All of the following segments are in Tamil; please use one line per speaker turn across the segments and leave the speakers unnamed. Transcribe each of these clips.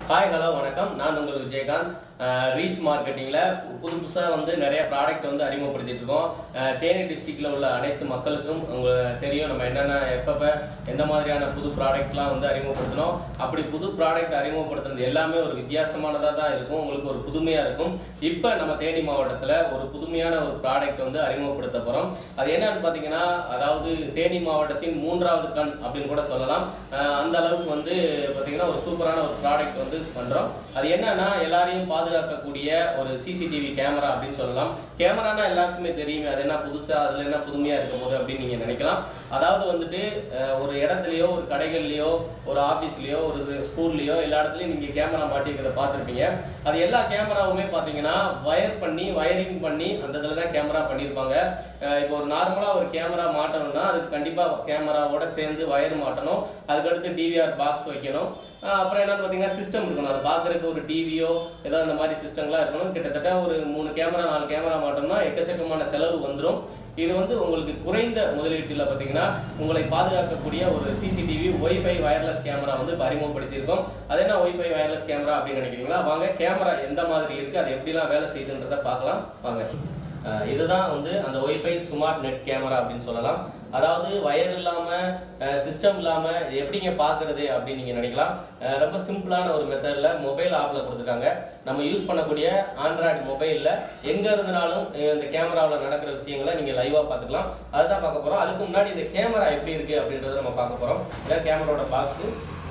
ஹாய் ஹலோ வணக்கம் நான் உங்கள் விஜயகாந்த் ரீச் மார்க்கெட்டிங்கில் புது புதுசாக வந்து நிறைய ப்ராடக்ட் வந்து அறிமுகப்படுத்திட்டு இருக்கோம் அஹ், தேனி டிஸ்ட்ரிக்டில் உள்ள அனைத்து மக்களுக்கும் உங்களுக்கு தெரியும் நம்ம என்னென்ன எப்பப்போ எந்த மாதிரியான புது ப்ராடக்ட்லாம் வந்து அறிமுகப்படுத்தணும் அப்படி புது ப்ராடக்ட் அறிமுகப்படுத்துறது எல்லாமே ஒரு வித்தியாசமானதாக தான் இருக்கும் உங்களுக்கு ஒரு புதுமையாக இருக்கும் இப்போ நம்ம தேனி மாவட்டத்தில் ஒரு புதுமையான ஒரு ப்ராடக்ட் வந்து அறிமுகப்படுத்த போகிறோம் அது என்னன்னு பார்த்தீங்கன்னா அதாவது தேனி மாவட்டத்தின் மூன்றாவது கண் அப்படின்னு கூட சொல்லலாம் அஹ், அந்த அளவுக்கு வந்து பார்த்தீங்கன்னா ஒரு சூப்பரான ஒரு ப்ராடக்ட் வந்து பண்ணுறோம் அது என்னன்னா எல்லாரையும் பாதுகாக்கக்கூடிய ஒரு சிசிடிவி கேமரா அப்படின்னு சொல்லலாம் கேமரானா எல்லாருக்குமே தெரியுமே அது என்ன புதுசாக அதில் என்ன புதுமையாக இருக்கும் போது அப்படின்னு நீங்கள் நினைக்கலாம் அதாவது வந்துட்டு அஹ், ஒரு இடத்துலையோ ஒரு கடைகள்லையோ ஒரு ஆஃபீஸ்லேயோ ஒரு ஸ்கூல்லையோ எல்லா இடத்துலையும் நீங்கள் கேமரா மாட்டிருக்கிறத பார்த்துருப்பீங்க அது எல்லா கேமராவுமே பார்த்தீங்கன்னா வயர் பண்ணி வயரிங் பண்ணி அந்த இதில் தான் கேமரா பண்ணியிருப்பாங்க அஹ், இப்போ ஒரு நார்மலாக ஒரு கேமரா மாட்டணும்னா அதுக்கு கண்டிப்பாக கேமராவோட சேர்ந்து வயர் மாட்டணும் அதுக்கடுத்து டிவிஆர் பாக்ஸ் வைக்கணும் அஹ், அப்புறம் என்னன்னு பார்த்தீங்கன்னா சிஸ்டம் இருக்கணும் அதை பார்க்குறதுக்கு ஒரு டிவியோ ஏதோ அந்த மாதிரி சிஸ்டம்லாம் இருக்கணும் கிட்டத்தட்ட ஒரு மூணு கேமரா நாலு கேமரா மாட்டோம்னா எக்கச்சக்கமான செலவு வந்துடும் இது வந்து உங்களுக்கு குறைந்த முதலீட்டில் பார்த்தீங்கன்னா உங்களை பாதுகாக்கக்கூடிய ஒரு சிசிடிவி ஒய்ஃபை வயர்லெஸ் கேமரா வந்து இப்போ அறிமுகப்படுத்தியிருக்கோம் அது என்ன ஒய்ஃபை வயர்லெஸ் கேமரா அப்படின்னு நினைக்கிறீங்களா வாங்க கேமரா எந்த மாதிரி இருக்குது அது எப்படிலாம் வேலை செய்யுதுன்றதை பார்க்கலாம் வாங்க அஹ் இதுதான் வந்து அந்த ஒய்ஃபை ஸ்மார்ட் நெட் கேமரா அப்படின்னு சொல்லலாம் அதாவது வயர் இல்லாமல் சிஸ்டம் இல்லாமல் இது எப்படிங்க பார்க்குறது அப்படின்னு நீங்கள் நினைக்கலாம் அஹ் ரொம்ப சிம்பிளான ஒரு மெத்தடில் மொபைல் ஆப்பில் கொடுத்துருக்காங்க நம்ம யூஸ் பண்ணக்கூடிய ஆண்ட்ராய்டு மொபைலில் எங்கே இருந்தனாலும் அஹ் இந்த கேமராவில் நடக்கிற விஷயங்களை நீங்கள் லைவாக பார்த்துக்கலாம் அதுதான் பார்க்க போகிறோம் அதுக்கு முன்னாடி இந்த கேமரா எப்படி இருக்குது அப்படின்றத நம்ம பார்க்க போகிறோம் இதான் கேமராவோட பாக்ஸு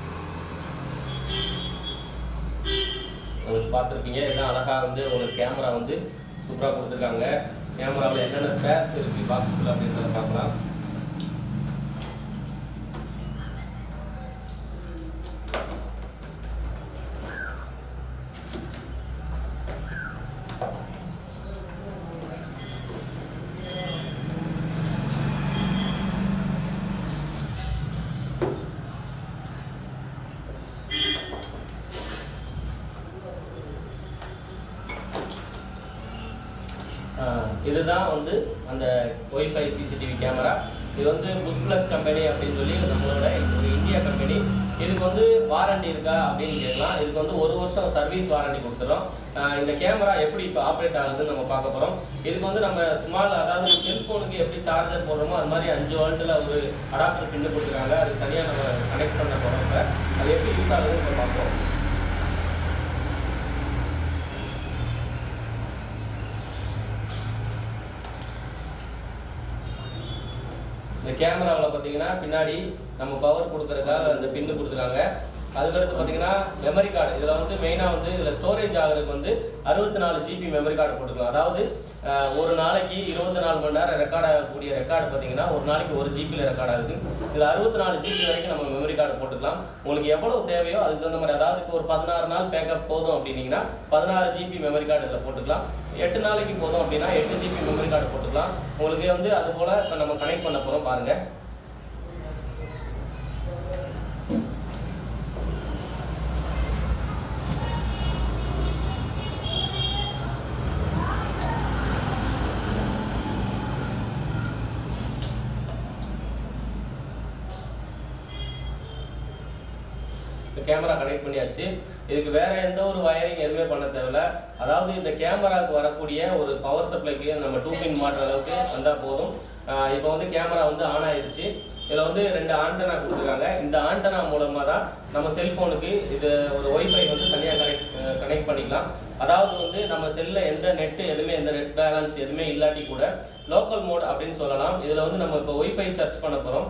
உங்களுக்கு பார்த்துருப்பீங்க இதான் அழகாக வந்து உங்களுக்கு கேமரா வந்து சூப்பராக கொடுத்துருக்காங்க கேமராவில் என்னென்ன ஸ்பேர்ஸ் இருக்குது பாக்ஸுக்குள்ள அப்படின்றத பார்க்கலாம் ஆஹ் இதுதான் வந்து அந்த ஒய்ஃபை சிசிடிவி கேமரா இது வந்து புஷ் ப்ளஸ் கம்பெனி அப்படின்னு சொல்லி நம்மளோட ஒரு இந்தியா கம்பெனி இதுக்கு வந்து வாரண்டி இருக்கா அப்படின்னு கேட்கலாம் இதுக்கு வந்து ஒரு வருஷம் சர்வீஸ் வாரண்டி கொடுத்துறோம் ஆஹ் இந்த கேமரா எப்படி இப்போ ஆப்ரேட் ஆகுதுன்னு நம்ம பார்க்க போகிறோம் இதுக்கு வந்து நம்ம ஸ்மால் அதாவது செல்ஃபோனுக்கு எப்படி சார்ஜர் போடுறோமோ அது மாதிரி அஞ்சு வால்ட்டில் ஒரு அடாப்டர் பின்னு கொடுத்துருக்காங்க அது தனியாக நம்ம கனெக்ட் பண்ண போகிறோம் இப்போ அது எப்படி யூஸ் ஆகுதுன்னு நம்ம பார்ப்போம் இந்த கேமராவில் பார்த்தீங்கன்னா பின்னாடி நம்ம பவர் கொடுக்கறதுக்காக அந்த பின்னு கொடுத்துருக்காங்க அதுக்கடுத்து பார்த்தீங்கன்னா மெமரி கார்டு இதில் வந்து மெயினாக வந்து இதில் ஸ்டோரேஜ் ஆகிறதுக்கு வந்து அறுபத்தி நாலு ஜிபி மெமரி கார்டு போட்டுக்கலாம் அதாவது அஹ், ஒரு நாளைக்கு இருபத்தி நாலு மணி நேரம் ரெக்கார்ட் ஆகக்கூடிய ரெக்கார்டு பார்த்தீங்கன்னா ஒரு நாளைக்கு ஒரு ஜிபியில் ரெக்கார்ட் ஆகுது இதில் அறுபத்தி நாலு ஜிபி வரைக்கும் நம்ம மெமரி கார்டு போட்டுக்கலாம் உங்களுக்கு எவ்வளவு தேவையோ அதுக்கு தகுந்த மாதிரி அதாவது இப்போ ஒரு பதினாறு நாள் பேக்கப் போதும் அப்படின்னீங்கன்னா பதினாறு ஜிபி மெமரி கார்டு இதில் போட்டுக்கலாம் எட்டு நாளைக்கு போதும் அப்படின்னா எட்டு ஜிபி மெமரி கார்டு போட்டுக்கலாம் உங்களுக்கு வந்து அது போல் இப்போ நம்ம கனெக்ட் பண்ண போகிறோம் பாருங்கள் கேமரா கனெக்ட் பண்ணியாச்சு இதுக்கு வேற எந்த ஒரு வயரிங் எதுவுமே பண்ண தேவையில்ல அதாவது இந்த கேமராவுக்கு வரக்கூடிய ஒரு பவர் சப்ளைக்கு நம்ம டூ பின் மாட்டுற அளவுக்கு வந்தால் போதும் ஆஹ் இப்போ வந்து கேமரா வந்து ஆன் ஆயிடுச்சு இதில் வந்து ரெண்டு ஆண்டனா கொடுத்துருக்காங்க இந்த ஆண்டனா மூலமாக தான் நம்ம செல்ஃபோனுக்கு இது ஒரு ஒய்ஃபை வந்து தனியாக கனெக்ட் கனெக்ட் பண்ணிக்கலாம் அதாவது வந்து நம்ம செல்லில் எந்த நெட்டு எதுவுமே எந்த நெட் பேலன்ஸ் எதுவுமே இல்லாட்டி கூட லோக்கல் மோட் அப்படின்னு சொல்லலாம் இதில் வந்து நம்ம இப்போ ஒய்ஃபை சர்ச் பண்ண போகிறோம்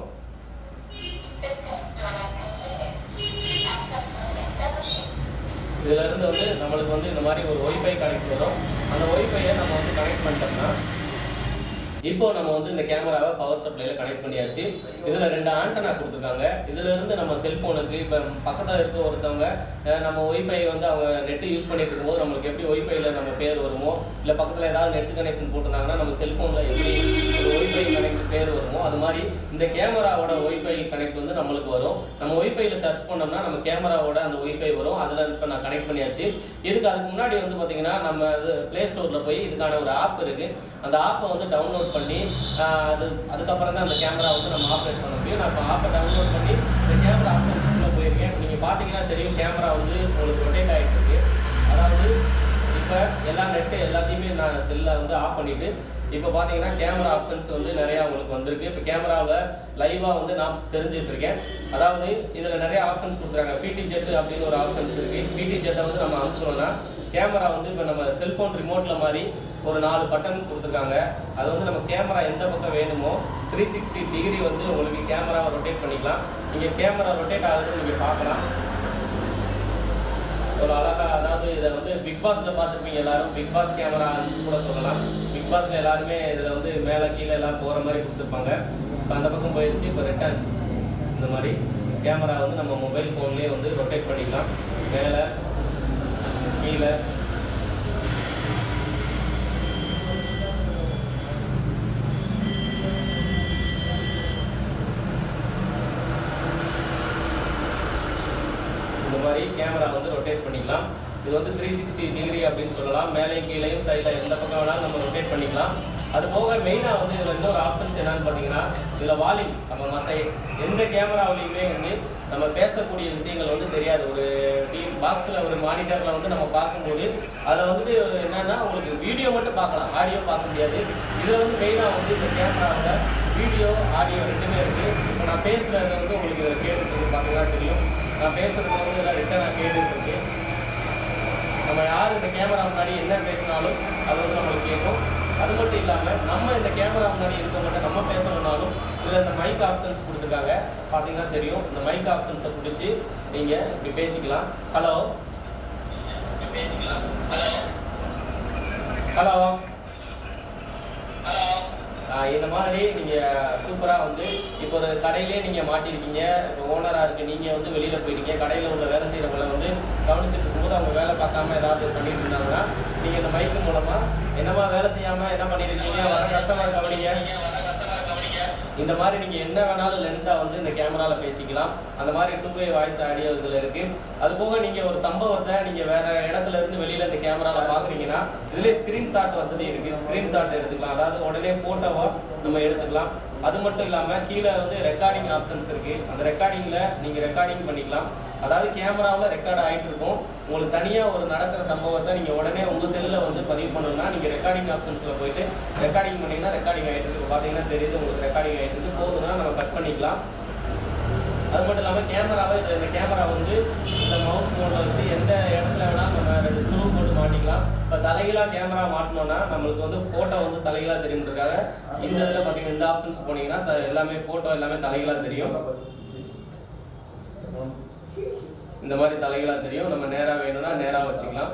இதுல இருந்து வந்து நம்மளுக்கு வந்து இந்த மாதிரி ஒரு ஒய்ஃபை கனெக்ட் வரும் அந்த ஒய்ஃபையை நம்ம வந்து கனெக்ட் பண்ணிட்டோம்னா இப்போ நம்ம வந்து இந்த கேமராவை பவர் சப்ளைல கனெக்ட் பண்ணியாச்சு இதுல ரெண்டு ஆண்டனா கொடுத்துருக்காங்க இதுல இருந்து நம்ம செல்போனுக்கு இப்போ பக்கத்துல இருக்க ஒருத்தவங்க அஹ், நம்ம ஒய்ஃபை வந்து அவங்க நெட் யூஸ் பண்ணிட்டு இருக்கும்போது நம்மளுக்கு எப்படி ஒய்ஃபைல நம்ம பேர் வருமோ இல்ல பக்கத்துல ஏதாவது நெட் கனெக்ஷன் போட்டிருந்தாங்கன்னா நம்ம செல்போன்ல எப்படி ஒரு ஒய்ஃபை கனெக்ட் பேர் வருமோ அது மாதிரி இந்த கேமராவோட ஒய்ஃபை கனெக்ட் வந்து நம்மளுக்கு வரும் நம்ம ஒய்ஃபைல சர்ச் பண்ணோம்னா நம்ம கேமராவோட அந்த ஒய்ஃபை வரும் அதுல இப்போ நான் கனெக்ட் பண்ணியாச்சு இதுக்கு அதுக்கு முன்னாடி வந்து பாத்தீங்கன்னா நம்ம இது ப்ளே ஸ்டோர்ல போய் இதுக்கான ஒரு ஆப் இருக்கு அந்த ஆப்பை வந்து டவுன்லோட் பண்ணி ஆஹ், அது அதுக்கப்புறம் தான் அந்த கேமரா வந்து நம்ம ஆப்ரேட் பண்ண முடியும் நான் இப்போ ஆப்பை டவுன்லோட் பண்ணி இந்த கேமரா ஆப்ஷன்ஸ்க்குள்ள போயிருக்கேன் இப்போ நீங்கள் பார்த்தீங்கன்னா தெரியும் கேமரா வந்து உங்களுக்கு ரொட்டேட் இப்போ எல்லா நெட்டு எல்லாத்தையுமே நான் செல்லில் வந்து ஆஃப் பண்ணிவிட்டு இப்போ பார்த்தீங்கன்னா கேமரா ஆப்ஷன்ஸ் வந்து நிறையா உங்களுக்கு வந்திருக்கு இப்போ கேமராவில் லைவாக வந்து நான் தெரிஞ்சுட்டு இருக்கேன் அதாவது இதில் நிறைய ஆப்ஷன்ஸ் கொடுக்குறாங்க பிடி ஜெட் அப்படின்னு ஒரு ஆப்ஷன்ஸ் இருக்குது பிடி ஜெட்டை வந்து நம்ம அமுச்சோம்னா கேமரா வந்து இப்போ நம்ம செல்ஃபோன் ரிமோட்டில் மாதிரி ஒரு நாலு பட்டன் கொடுத்துருக்காங்க அது வந்து நம்ம கேமரா எந்த பக்கம் வேணுமோ த்ரீ சிக்ஸ்டி டிகிரி வந்து உங்களுக்கு கேமராவை ரொட்டேட் பண்ணிக்கலாம் நீங்கள் கேமரா ரொட்டேட் ஆகுதுன்னு நீங்கள் பார்க்கலாம் ஒரு அழகா அதாவது இதை வந்து பிக் பாஸ்ல பார்த்துருப்பீங்க எல்லாரும் பிக் பாஸ் கேமரா கூட சொல்லலாம் பிக் பாஸ்ல எல்லாருமே இதில் வந்து மேலே கீழே எல்லாம் போகிற மாதிரி கொடுத்துருப்பாங்க இப்போ அந்த பக்கம் போயிடுச்சு இப்போ ரிட்டர்ன் இந்த மாதிரி கேமரா வந்து நம்ம மொபைல் ஃபோன்லேயே வந்து ரொட்டேட் பண்ணிக்கலாம் மேலே கீழே இந்த மாதிரி கேமரா வந்து ரொட்டேட் பண்ணிக்கலாம் இது வந்து த்ரீ சிக்ஸ்டி டிகிரி அப்படின்னு சொல்லலாம் மேலேயும் கீழேயும் சைடில் எந்த பக்கம் வேணாலும் நம்ம ரொட்டேட் பண்ணிக்கலாம் அது போக மெயினாக வந்து இதில் இன்னொரு ஆப்ஷன்ஸ் என்னன்னு பார்த்தீங்கன்னா இதில் வால்யூம் நம்ம மற்ற எந்த கேமராவிலையுமே வந்து நம்ம பேசக்கூடிய விஷயங்கள் வந்து தெரியாது ஒரு டி பாக்ஸில் ஒரு மானிட்டரில் வந்து நம்ம பார்க்கும்போது அதில் வந்துட்டு என்னன்னா உங்களுக்கு வீடியோ மட்டும் பார்க்கலாம் ஆடியோ பார்க்க முடியாது இதில் வந்து மெயினாக வந்து இந்த கேமராவில் வீடியோ ஆடியோ ரெண்டுமே இருக்குது இப்போ நான் பேசுகிறது வந்து உங்களுக்கு இதில் கேட்டுட்டு பார்த்தீங்கன்னா தெரியும் நான் பேசுறது வந்து இதில் ரிட்டனாக கேட்டுட்டு இருக்கு நம்ம யார் இந்த கேமரா முன்னாடி என்ன பேசினாலும் அது வந்து நம்மளுக்கு கேட்கும் அது மட்டும் இல்லாமல் நம்ம இந்த கேமரா முன்னாடி இருக்கவங்கள்ட்ட நம்ம பேசணும்னாலும் இதில் இந்த மைக் ஆப்ஷன்ஸ் கொடுத்துருக்காங்க பார்த்தீங்கன்னா தெரியும் இந்த மைக் ஆப்ஷன்ஸை பிடிச்சி நீங்கள் இப்படி பேசிக்கலாம் ஹலோ ஹலோ ஆஹ் இந்த மாதிரி நீங்கள் சூப்பராக வந்து இப்போ ஒரு கடையிலே நீங்கள் மாட்டிருக்கீங்க இப்போ ஓனராக இருக்கு நீங்கள் வந்து வெளியில் போயிட்டீங்க கடையில் உள்ள வேலை செய்கிறவங்கள வந்து கவனிச்சுட்டு இருக்கும்போது அவங்க வேலை பார்க்காம ஏதாவது பண்ணிட்டு இருந்தாங்கன்னா நீங்கள் இந்த மைக்கு மூலமாக என்னமா வேலை செய்யாமல் என்ன பண்ணிட்டு இருக்கீங்க வர கஸ்டமர் கவனிங்க இந்த மாதிரி நீங்கள் என்ன வேணாலும் லென்த்தாக வந்து இந்த கேமராவில் பேசிக்கலாம் அந்த மாதிரி டூ வே வாய்ஸ் ஆடியோ இதில் இருக்குது அது போக நீங்கள் ஒரு சம்பவத்தை நீங்கள் வேற இடத்துல இருந்து வெளியில் இந்த கேமராவில் பார்க்குறீங்கன்னா இதுலேயே ஸ்க்ரீன்ஷாட் வசதி இருக்குது ஸ்க்ரீன்ஷாட் எடுத்துக்கலாம் அதாவது உடனே ஃபோட்டோவாக நம்ம எடுத்துக்கலாம் அது மட்டும் இல்லாமல் கீழே வந்து ரெக்கார்டிங் ஆப்ஷன்ஸ் இருக்குது அந்த ரெக்கார்டிங்கில் நீங்கள் ரெக்கார்டிங் பண்ணிக்கலாம் அதாவது கேமராவில் ரெக்கார்ட் ஆகிட்டு இருக்கும் உங்களுக்கு தனியாக ஒரு நடக்கிற சம்பவத்தை நீங்கள் உடனே உங்கள் செல்லில் வந்து பதிவு பண்ணணும்னா நீங்கள் ரெக்கார்டிங் ஆப்ஷன்ஸில் போயிட்டு ரெக்கார்டிங் பண்ணிங்கன்னா ரெக்கார்டிங் ஆகிட்டு இருக்கு பார்த்தீங்கன்னா தெரியுது உங்களுக்கு ரெக்கார்டிங் ஆகிட்டு இருக்கு போதும்னா நம்ம கட் பண்ணிக்கலாம் அது மட்டும் இல்லாமல் கேமராவை இது இந்த கேமரா வந்து இந்த மவுத் மோடில் வச்சு எந்த இடத்துல வேணால் நம்ம ரெண்டு ஸ்க்ரூ போட்டு மாட்டிக்கலாம் இப்போ தலைகீழாக கேமரா மாட்டினோம்னா நம்மளுக்கு வந்து ஃபோட்டோ வந்து தலைகீழாக தெரியுன்றதுக்காக இந்த இதில் பார்த்தீங்கன்னா இந்த ஆப்ஷன்ஸ் போனீங்கன்னா த- எல்லாமே ஃபோட்டோ எல்லாமே தலைகீழாக தெரியும் இந்த மாதிரி தலைகளாக தெரியும் நம்ம நேராக வேணும்னா நேராக வச்சுக்கலாம்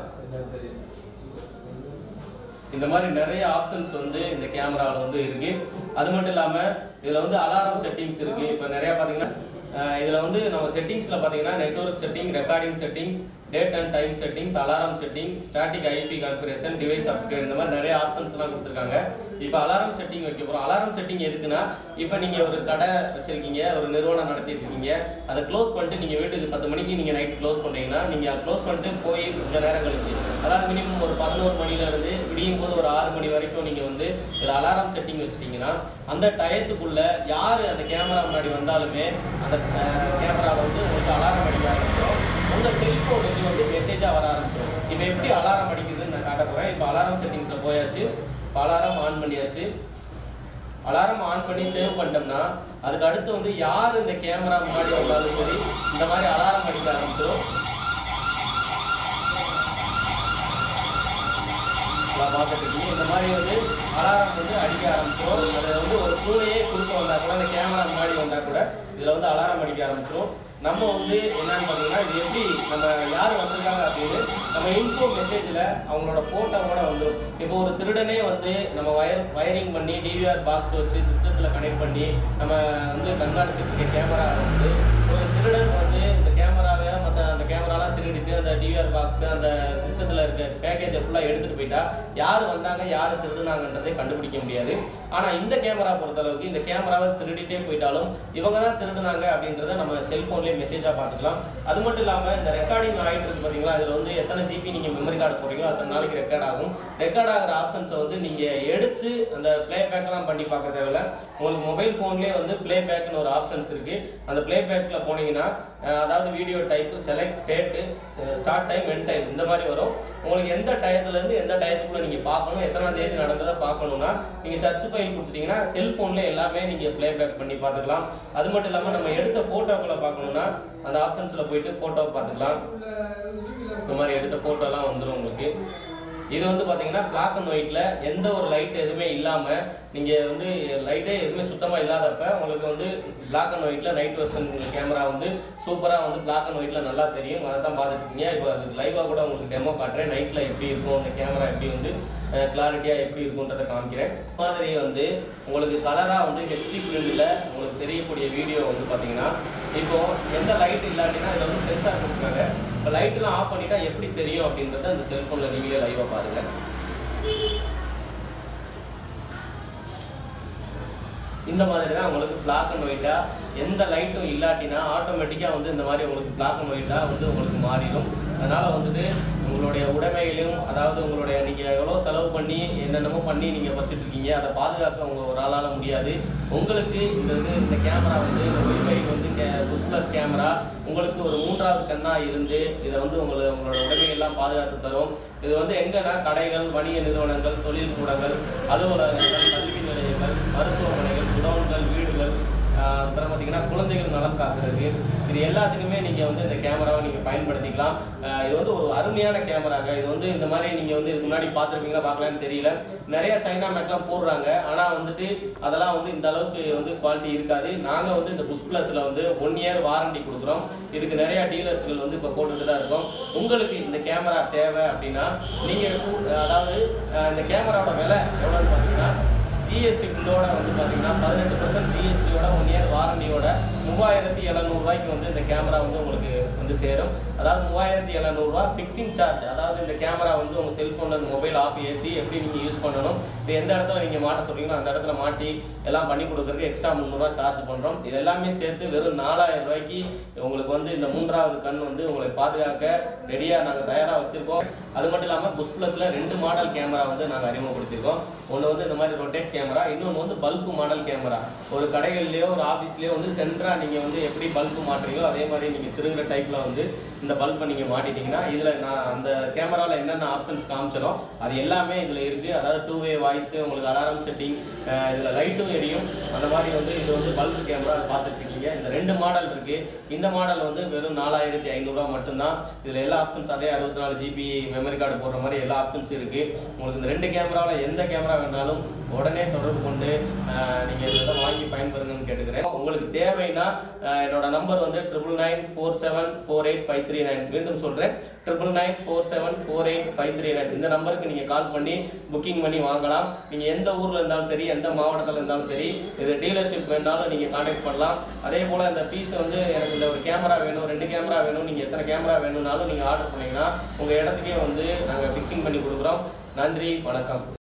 இந்த மாதிரி நிறைய ஆப்ஷன்ஸ் வந்து இந்த கேமராவில் வந்து இருக்கு அது மட்டும் இல்லாமல் இதில் வந்து அலாரம் செட்டிங்ஸ் இருக்கு இப்போ நிறைய பார்த்தீங்கன்னா அஹ் இதுல வந்து நம்ம செட்டிங்ஸ்ல பாத்தீங்கன்னா network setting recording settings date and time settings alarm setting static IP configuration device upgrade இந்த மாதிரி நிறைய ஆப்ஷன்ஸ் எல்லாம் கொடுத்துருக்காங்க இப்போ அலாரம் செட்டிங் வைக்க போறோம் அலாரம் செட்டிங் எதுக்குன்னா இப்போ நீங்க ஒரு கடை வச்சிருக்கீங்க ஒரு நிறுவனம் நடத்திட்டு இருக்கீங்க அதை க்ளோஸ் பண்ணிட்டு நீங்க வீட்டுக்கு பத்து மணிக்கு நீங்க நைட் க்ளோஸ் பண்றீங்கன்னா நீங்க அதை க்ளோஸ் பண்ணிட்டு போய் கொஞ்ச நேரம் கழிச்சு அதாவது மினிமம் ஒரு பதினோரு மணில இருந்து விடியும் போது ஒரு ஆறு மணி வரைக்கும் நீங்க வந்து இதுல அலாரம் செட்டிங் வச்சிட்டீங்கன்னா அந்த டயத்துக்குள்ள யாரு அந்த கேமரா முன்னாடி வந்தாலுமே அந்த கேமராவை வந்து உங்களுக்கு அலாரம் அடிக்க ஆரம்பிச்சிடும் உங்க செல்போனுக்கு வந்து மெசேஜா வர ஆரம்பிச்சிடும் இப்போ எப்படி அலாரம் அடிக்குதுன்னு நான் காட்ட போறேன் இப்போ அலாரம் செட்டிங்ஸ்ல போயாச்சு இப்போ அலாரம் ஆன் பண்ணியாச்சு அலாரம் ஆன் பண்ணி சேவ் பண்ணிட்டோம்னா அதுக்கு அடுத்து வந்து யார் இந்த கேமரா முன்னாடி வந்தாலும் சரி இந்த மாதிரி அலாரம் அடிக்க ஆரம்பிச்சிடும் நான் பார்த்துட்டு இருக்கீங்க இந்த மாதிரி வந்து அலாரம் வந்து அடிக்க ஆரம்பிச்சிடும் அது வந்து ஒரு பூனையே குறுக்க வந்தா கூட அந்த கேமரா முன்னாடி வந்தா கூட இதுல வந்து அலாரம் அடிக்க ஆரம்பிச்சிடும் நம்ம வந்து என்னன்னு பார்த்தீங்கன்னா இது எப்படி நம்ம யார் வந்திருக்காங்க அப்படின்னு நம்ம இன்ஃபோ மெசேஜில் அவங்களோட ஃபோட்டோவோட வந்துடும் இப்போ ஒரு திருடனே வந்து நம்ம வயர் வயரிங் பண்ணி டிவிஆர் பாக்ஸ் வச்சு சிஸ்டத்தில் கனெக்ட் பண்ணி நம்ம வந்து கண்காணிச்சிட்டு இருக்க கேமரா வந்து ஒரு திருடன் வந்து இந்த கேமராவை மற்ற அந்த கேமராலாம் திருடிட்டு அந்த டிவிஆர் பாக்ஸ் அந்த சிஸ்டத்தில் இருக்க பேக்கேஜை ஃபுல்லாக எடுத்துகிட்டு போயிட்டா யார் வந்தாங்க யார் திருடுனாங்கன்றதை கண்டுபிடிக்க முடியாது ஆனால் இந்த கேமரா பொறுத்தளவுக்கு இந்த கேமராவை திருடிட்டே போயிட்டாலும் இவங்க தான் திருடுனாங்க அப்படின்றத நம்ம செல்ஃபோன்லேயே மெசேஜாக பார்த்துக்கலாம் அது மட்டும் இல்லாமல் இந்த ரெக்கார்டிங் ஆகிட்டு இருக்கு பார்த்தீங்களா இதில் வந்து எத்தனை ஜிபி நீங்கள் மெமரி கார்டு போடுறீங்களோ அத்தனை நாளைக்கு ரெக்கார்ட் ஆகும் ரெக்கார்ட் ஆகிற ஆப்ஷன்ஸை வந்து நீங்கள் எடுத்து அந்த ப்ளே பேக்லாம் பண்ணி பார்க்க தேவையில்ல உங்களுக்கு மொபைல் ஃபோன்லேயே வந்து ப்ளே பேக்னு ஒரு ஆப்ஷன்ஸ் இருக்குது அந்த ப்ளே பேக்கில் போனீங்கன்னா அஹ், அதாவது video type select date start time end time இந்த மாதிரி வரும் உங்களுக்கு எந்த டயத்துலேருந்து எந்த டயத்துக்குள்ளே நீங்கள் பார்க்கணும் எத்தனாம் தேதி நடந்ததை பார்க்கணும்னா நீங்கள் சர்ச் ஃபைல் கொடுத்துட்டீங்கன்னா செல்ஃபோன்லேயே எல்லாமே நீங்கள் ப்ளே பேக் பண்ணி பார்த்துக்கலாம் அது மட்டும் இல்லாமல் நம்ம எடுத்த ஃபோட்டோக்களை பார்க்கணும்னா அந்த ஆப்ஷன்ஸில் போயிட்டு ஃபோட்டோ பார்த்துக்கலாம் இந்த மாதிரி எடுத்த ஃபோட்டோலாம் வந்துடும் உங்களுக்கு இது வந்து பார்த்தீங்கன்னா பிளாக் அண்ட் ஒயிட்டில் எந்த ஒரு லைட் எதுவுமே இல்லாமல் நீங்கள் வந்து லைட்டே எதுவுமே சுத்தமாக இல்லாதப்ப உங்களுக்கு வந்து பிளாக் அண்ட் ஒயிட்டில் நைட் வெர்ஷன் கேமரா வந்து சூப்பராக வந்து பிளாக் அண்ட் ஒயிட்டில் நல்லா தெரியும் அதை தான் பார்த்துட்டு இருக்கீங்க இப்போ அது லைவாக கூட உங்களுக்கு டெமோ காட்டுறேன் நைட்டில் எப்படி இருக்கும் அந்த கேமரா எப்படி வந்து கிளாரிட்டியாக எப்படி இருக்குன்றதை காமிக்கிறேன் இந்த மாதிரி வந்து உங்களுக்கு கலராக வந்து ஹெச்டி ஃபிலிமில் உங்களுக்கு தெரியக்கூடிய வீடியோ வந்து பார்த்தீங்கன்னா இப்போ எந்த லைட் இல்லாட்டினா இதில் வந்து சென்சார் கொடுக்குறாங்க இப்போ லைட்லாம் ஆஃப் பண்ணிட்டா எப்படி தெரியும் அப்படின்றத அந்த செல்ஃபோனில் நீங்களே லைவாக பாருங்கள் இந்த மாதிரி தான் உங்களுக்கு பிளாக் அண்ட் ஒயிட்டாக எந்த லைட்டும் இல்லாட்டினா ஆட்டோமேட்டிக்காக வந்து இந்த மாதிரி உங்களுக்கு பிளாக் அண்ட் ஒயிட்டாக வந்து உங்களுக்கு மாறிடும் அதனால் வந்துட்டு உங்களுடைய உடைமைகளையும் அதாவது உங்களுடைய நீங்கள் எவ்வளோ செலவு பண்ணி என்னென்னமோ பண்ணி நீங்கள் வச்சுட்டு இருக்கீங்க அதை பாதுகாக்க உங்கள் ஒரு ஆளால் முடியாது உங்களுக்கு இந்த இது இந்த கேமரா வந்து இந்த ஒய்ஃபை வந்து கே புஷ் ப்ளஸ் கேமரா உங்களுக்கு ஒரு மூன்றாவது கண்ணாக இருந்து இதை வந்து உங்களை உங்களோட உடைமைகள்லாம் பாதுகாத்து தரும் இது வந்து எங்கன்னா கடைகள் வணிக நிறுவனங்கள் தொழில் கூடங்கள் அலுவலகங்கள் கல்வி நிலையங்கள் மருத்துவமனைகள் குடோன்கள் வீடுகள் ஆஹ் அப்புறம் பார்த்தீங்கன்னா குழந்தைகள் நலம் காக்கிறது இது எல்லாத்துக்குமே நீங்கள் வந்து இந்த கேமராவை நீங்கள் பயன்படுத்திக்கலாம் ஆஹ் இது வந்து ஒரு அருமையான கேமராங்க இது வந்து இந்த மாதிரி நீங்கள் வந்து இதுக்கு முன்னாடி பார்த்துருப்பீங்களா பார்க்கலான்னு தெரியல நிறைய சைனா மேக்லாம் போடுறாங்க ஆனால் வந்துட்டு அதெல்லாம் வந்து இந்த அளவுக்கு வந்து குவாலிட்டி இருக்காது நாங்கள் வந்து இந்த புஷ் ப்ளஸில் வந்து ஒன் இயர் வாரண்டி கொடுக்குறோம் இதுக்கு நிறைய டீலர்ஸ்கள் வந்து இப்போ போட்டுட்டு தான் இருக்கோம் உங்களுக்கு இந்த கேமரா தேவை அப்படின்னா நீங்கள் அதாவது ஆஹ் இந்த கேமராவோட விலை எவ்வளோன்னு பார்த்தீங்கன்னா ஜிஎஸ்டி பில்லோட வந்து பார்த்தீங்கன்னா பதினெட்டு பர்சன்ட் ஜிஎஸ்டியோட ஒன் இயர் வாரண்டியோட மூவாயிரத்தி எழுநூறுவாய்க்கு வந்து இந்த கேமரா வந்து உங்களுக்கு வந்து சேரும் அதாவது மூவாயிரத்தி எழுநூறுவா ஃபிக்ஸிங் சார்ஜ் அதாவது இந்த கேமரா வந்து உங்கள் செல்ஃபோனில் இந்த மொபைல் ஆப் ஏற்றி எப்படி நீங்கள் யூஸ் பண்ணணும் இது எந்த இடத்துல நீங்கள் மாட்ட சொல்றீங்களோ அந்த இடத்துல மாட்டி எல்லாம் பண்ணி கொடுக்குறதுக்கு எக்ஸ்ட்ரா முந்நூறுரூவா சார்ஜ் பண்ணுறோம் இது எல்லாமே சேர்த்து வெறும் நாலாயிரம் ரூபாய்க்கு உங்களுக்கு வந்து இந்த மூன்றாவது கண் வந்து உங்களை பாதுகாக்க ரெடியாக நாங்கள் தயாராக வச்சுருக்கோம் அது மட்டும் இல்லாமல் புஷ் ப்ளஸில் ரெண்டு மாடல் கேமரா வந்து நாங்கள் அறிமுகப்படுத்தியிருக்கோம் ஒன்று வந்து இந்த மாதிரி ரொட்டேட் கேமரா இன்னொன்று வந்து பல்பு மாடல் கேமரா ஒரு கடைகள்லையோ ஒரு ஆஃபீஸ்லேயோ வந்து சென்டராக நீங்கள் வந்து எப்படி பல்பு மாட்டுறீங்களோ அதே மாதிரி நீங்கள் திருகிற டைப்பில் வந்து இந்த பல்பை நீங்கள் மாட்டிட்டீங்கன்னா இதில் நான் அந்த கேமராவில் என்னென்ன ஆப்ஷன்ஸ் காமிச்சனோ அது எல்லாமே இதில் இருக்குது அதாவது டூ வே வாய்ஸ் உங்களுக்கு அலாரம் செட்டிங் இதில் லைட்டும் எரியும் அந்த மாதிரி வந்து இது வந்து பல்பு கேமரா பார்த்துட்டு இருக்கீங்க இந்த ரெண்டு மாடல் இருக்குது இந்த மாடல் வந்து வெறும் நாலாயிரத்தி ஐநூறுரூவா மட்டும்தான் இதில் எல்லா ஆப்ஷன்ஸ் அதே அறுபத்தி நாலு ஜிபி மெமரி கார்டு போடுற மாதிரி எல்லா ஆப்ஷன்ஸ் இருக்குது உங்களுக்கு இந்த ரெண்டு கேமராவில் எந்த கேமரா வேணாலும் உடனே தொடர்பு கொண்டு நீங்கள் இதை வாங்கி பயன்பெறுங்கன்னு கேட்டுக்கிறேன் உங்களுக்கு தேவைன்னா அஹ், என்னோட நம்பர் வந்து triple nine four seven four eight five three nine மீண்டும் சொல்கிறேன் triple nine four seven four eight five three nine இந்த நம்பருக்கு நீங்கள் கால் பண்ணி புக்கிங் பண்ணி வாங்கலாம் நீங்கள் எந்த ஊரில் இருந்தாலும் சரி எந்த மாவட்டத்தில் இருந்தாலும் சரி இது டீலர்ஷிப் வேணாலும் நீங்கள் காண்டாக்ட் பண்ணலாம் அதே போல் இந்த பீஸ் வந்து எனக்கு இந்த ஒரு கேமரா வேணும் ரெண்டு கேமரா வேணும் நீங்கள் எத்தனை கேமரா வேணும்னாலும் நீங்கள் ஆர்டர் பண்ணீங்கன்னா உங்கள் இடத்துக்கே வந்து நாங்கள் ஃபிக்ஸிங் பண்ணி கொடுக்குறோம் நன்றி வணக்கம்